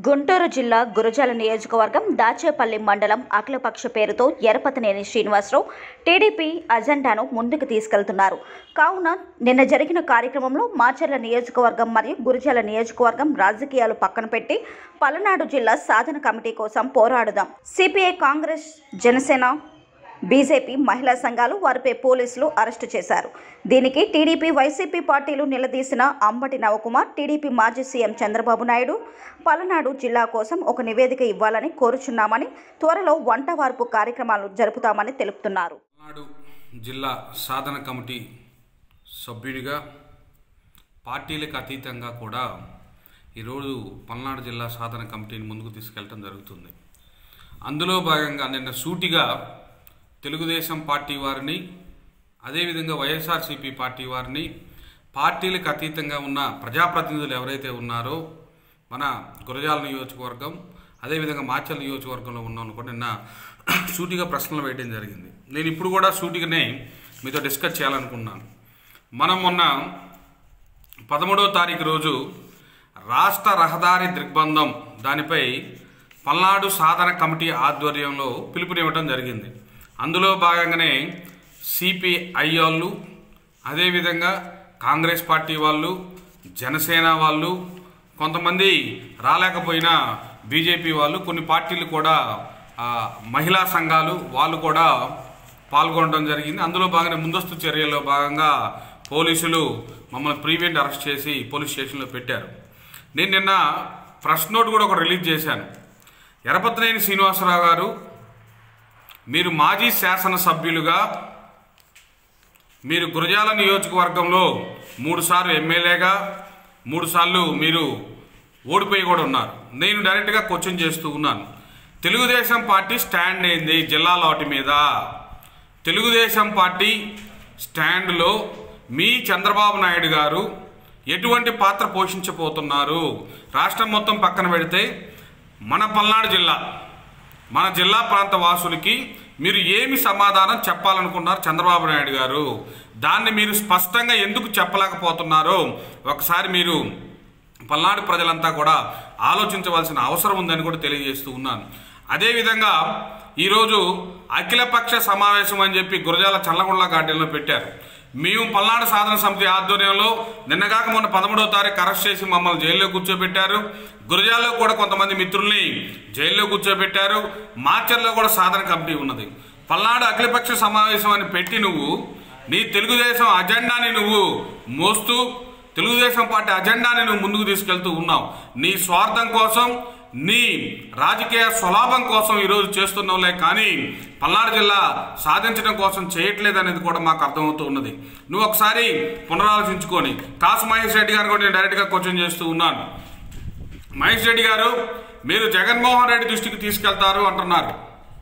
గుంటూరు జిల్లా గురజాల నియోజకవర్గం దాచేపల్లి మండలం అఖిలపక్ష పేరుతో ఎరపతినేని శ్రీనివాసరావు టీడీపీ అజెండాను ముందుకు తీసుకెళ్తున్నారు కావున నిన్న జరిగిన కార్యక్రమంలో మాచర్ల నియోజకవర్గం మరియు గురజాల నియోజకవర్గం రాజకీయాలు పక్కన పెట్టి పలనాడు జిల్లా సాధన కమిటీ కోసం పోరాడుదాం సిపిఐ కాంగ్రెస్ జనసేన బీజేపీ మహిళా సంఘాలు వారిపై పోలీసులు అరెస్టు చేశారు దీనికి టీడీపీ వైసీపీ పార్టీలు నిలదీసిన అంబటి నవకుమార్ టీడీపీ మాజీ సీఎం చంద్రబాబు నాయుడు పలనాడు జిల్లా కోసం ఒక నివేదిక ఇవ్వాలని కోరుచున్నామని త్వరలో వంట వార్పు కార్యక్రమాలు జరుపుతామని తెలుపుతున్నారు పల్నాడు జిల్లా సాధన కమిటీ సభ్యుడిగా పార్టీలకు అతీతంగా కూడా ఈరోజు పల్నాడు జిల్లా సాధన కమిటీని ముందుకు తీసుకెళ్ళటం జరుగుతుంది అందులో భాగంగా నిన్న సూటిగా తెలుగుదేశం పార్టీ వారిని అదేవిధంగా వైఎస్ఆర్సీపీ పార్టీ వారిని పార్టీలకు అతీతంగా ఉన్న ప్రజాప్రతినిధులు ఎవరైతే ఉన్నారో మన గురజాల నియోజకవర్గం అదేవిధంగా మాచల్ నియోజకవర్గంలో ఉన్నాను కూడా నిన్న సూటిగా ప్రశ్నలు వేయడం జరిగింది నేను ఇప్పుడు కూడా సూటిగానే మీతో డిస్కస్ చేయాలనుకున్నాను మనం మొన్న పదమూడవ తారీఖు రోజు రాష్ట్ర రహదారి దిగ్బంధం దానిపై పల్నాడు సాధన కమిటీ ఆధ్వర్యంలో పిలుపునివ్వటం జరిగింది అందులో భాగంగానే సిపిఐ వాళ్ళు అదేవిధంగా కాంగ్రెస్ పార్టీ వాళ్ళు జనసేన వాళ్ళు కొంతమంది రాలేకపోయినా బీజేపీ వాళ్ళు కొన్ని పార్టీలు కూడా ఆ, మహిళా సంఘాలు వాళ్ళు కూడా పాల్గొనడం జరిగింది అందులో భాగంగా ముందస్తు చర్యల్లో భాగంగా పోలీసులు మమ్మల్ని ప్రీవెంట్ అరెస్ట్ చేసి పోలీస్ స్టేషన్లో పెట్టారు నేను నిన్న ప్రెస్ నోట్ కూడా ఒకటి రిలీజ్ చేశాను ఎరపతినేని శ్రీనివాసరావు గారు మీరు మాజీ శాసనసభ్యులుగా మీరు గురజాల నియోజకవర్గంలో మూడుసార్లు ఎమ్మెల్యేగా మూడుసార్లు మీరు ఓడిపోయి కూడా ఉన్నారు నేను డైరెక్ట్గా క్వశ్చన్ చేస్తూ ఉన్నాను తెలుగుదేశం పార్టీ స్టాండ్ ఏంది జిల్లాల వాటి మీద తెలుగుదేశం పార్టీ స్టాండ్లో మీ చంద్రబాబు నాయుడు గారు ఎటువంటి పాత్ర పోషించబోతున్నారు రాష్ట్రం మొత్తం పక్కన పెడితే మన పల్నాడు జిల్లా మన జిల్లా ప్రాంత వాసులకి మీరు ఏమి సమాధానం చెప్పాలనుకున్నారు చంద్రబాబు నాయుడు గారు దాన్ని మీరు స్పష్టంగా ఎందుకు చెప్పలేకపోతున్నారో ఒకసారి మీరు పల్నాడు ప్రజలంతా కూడా ఆలోచించవలసిన అవసరం ఉందని కూడా తెలియజేస్తూ ఉన్నాను అదేవిధంగా ఈరోజు అఖిలపక్ష సమావేశం అని చెప్పి గురజాల చల్లగుండ్ల గార్డెన్లో పెట్టారు మేము పల్నాడు సాధన సమితి ఆధ్వర్యంలో నిన్నగాక మొన్న పదమూడవ తారీఖు అరెస్ట్ చేసి మమ్మల్ని జైల్లో కూర్చోబెట్టారు గురజాల్లో కూడా కొంతమంది మిత్రుల్ని జైల్లో కూర్చోబెట్టారు మాచర్లో కూడా సాధన కమిటీ ఉన్నది పల్నాడు అఖిలపక్ష సమావేశం అని పెట్టి నువ్వు నీ తెలుగుదేశం అజెండాని నువ్వు మోస్తూ తెలుగుదేశం పార్టీ అజెండాని నువ్వు ముందుకు తీసుకెళ్తూ ఉన్నావు నీ స్వార్థం కోసం నీ రాజకీయ స్వలాభం కోసం ఈరోజు చేస్తున్నావులే కానీ పల్నాడు జిల్లా సాధించడం కోసం చేయట్లేదు అనేది కూడా మాకు అర్థమవుతూ ఉన్నది నువ్వు ఒకసారి పునరాలోచించుకొని కాసు మహేష్ రెడ్డి గారు కూడా నేను డైరెక్ట్గా క్వశ్చన్ చేస్తూ ఉన్నాను మహేష్ రెడ్డి గారు మీరు జగన్మోహన్ రెడ్డి దృష్టికి తీసుకెళ్తారు అంటున్నారు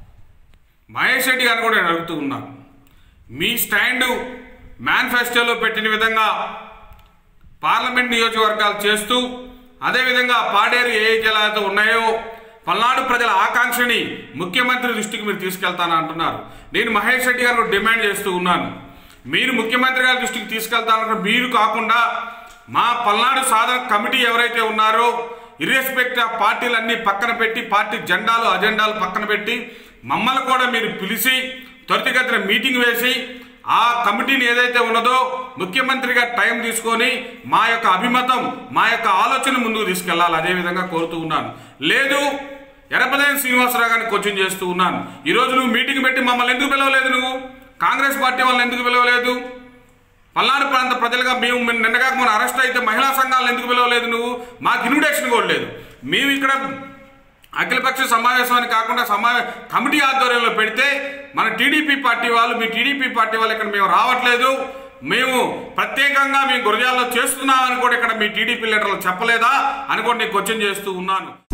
మహేష్ రెడ్డి గారిని కూడా నేను అడుగుతూ ఉన్నాను మీ స్టాండ్ మేనిఫెస్టోలో పెట్టిన విధంగా పార్లమెంట్ నియోజకవర్గాలు చేస్తూ అదేవిధంగా పాడేరు ఏ జిల్లాతో ఉన్నాయో పల్నాడు ప్రజల ఆకాంక్షని ముఖ్యమంత్రి దృష్టికి మీరు తీసుకెళ్తానని అంటున్నారు నేను మహేష్ రెడ్డి గారు డిమాండ్ చేస్తూ ఉన్నాను మీరు ముఖ్యమంత్రి గారి దృష్టికి తీసుకెళ్తానంటే మీరు కాకుండా మా పల్నాడు సాధన కమిటీ ఎవరైతే ఉన్నారో ఇర్రెస్పెక్ట్ ఆఫ్ పార్టీలన్నీ పక్కన పెట్టి పార్టీ జెండాలు అజెండాలు పక్కన పెట్టి మమ్మల్ని కూడా మీరు పిలిచి త్వరితగతిన మీటింగ్ వేసి ఆ కమిటీని ఏదైతే ఉన్నదో ముఖ్యమంత్రిగా టైం తీసుకొని మా యొక్క అభిమతం మా యొక్క ఆలోచన ముందుకు తీసుకెళ్లాలి అదే విధంగా కోరుతూ ఉన్నాను లేదు ఎరపదేని శ్రీనివాసరావు గారిని క్వశ్చన్ చేస్తూ ఉన్నాను ఈరోజు నువ్వు మీటింగ్ పెట్టి మమ్మల్ని ఎందుకు పిలవలేదు నువ్వు కాంగ్రెస్ పార్టీ వాళ్ళని ఎందుకు పిలవలేదు పల్నాడు ప్రాంత ప్రజలుగా మేము నిన్న- నిన్నగాక మన అరెస్ట్ అయితే మహిళా సంఘాలను ఎందుకు పిలవలేదు నువ్వు మాకు ఇన్విటేషన్ కూడా లేదు మేము ఇక్కడ అఖిలపక్ష సమావేశాన్ని కాకుండా సమా కమిటీ ఆధ్వర్యంలో పెడితే మన టీడీపీ పార్టీ వాళ్ళు మీ టీడీపీ పార్టీ వాళ్ళు ఇక్కడ మేము రావట్లేదు మేము ప్రత్యేకంగా మేము గురజాల్లో చేస్తున్నామని కూడా ఇక్కడ మీ టీడీపీ లీడర్లు చెప్పలేదా అని కూడా నేను క్వశ్చన్ చేస్తూ ఉన్నాను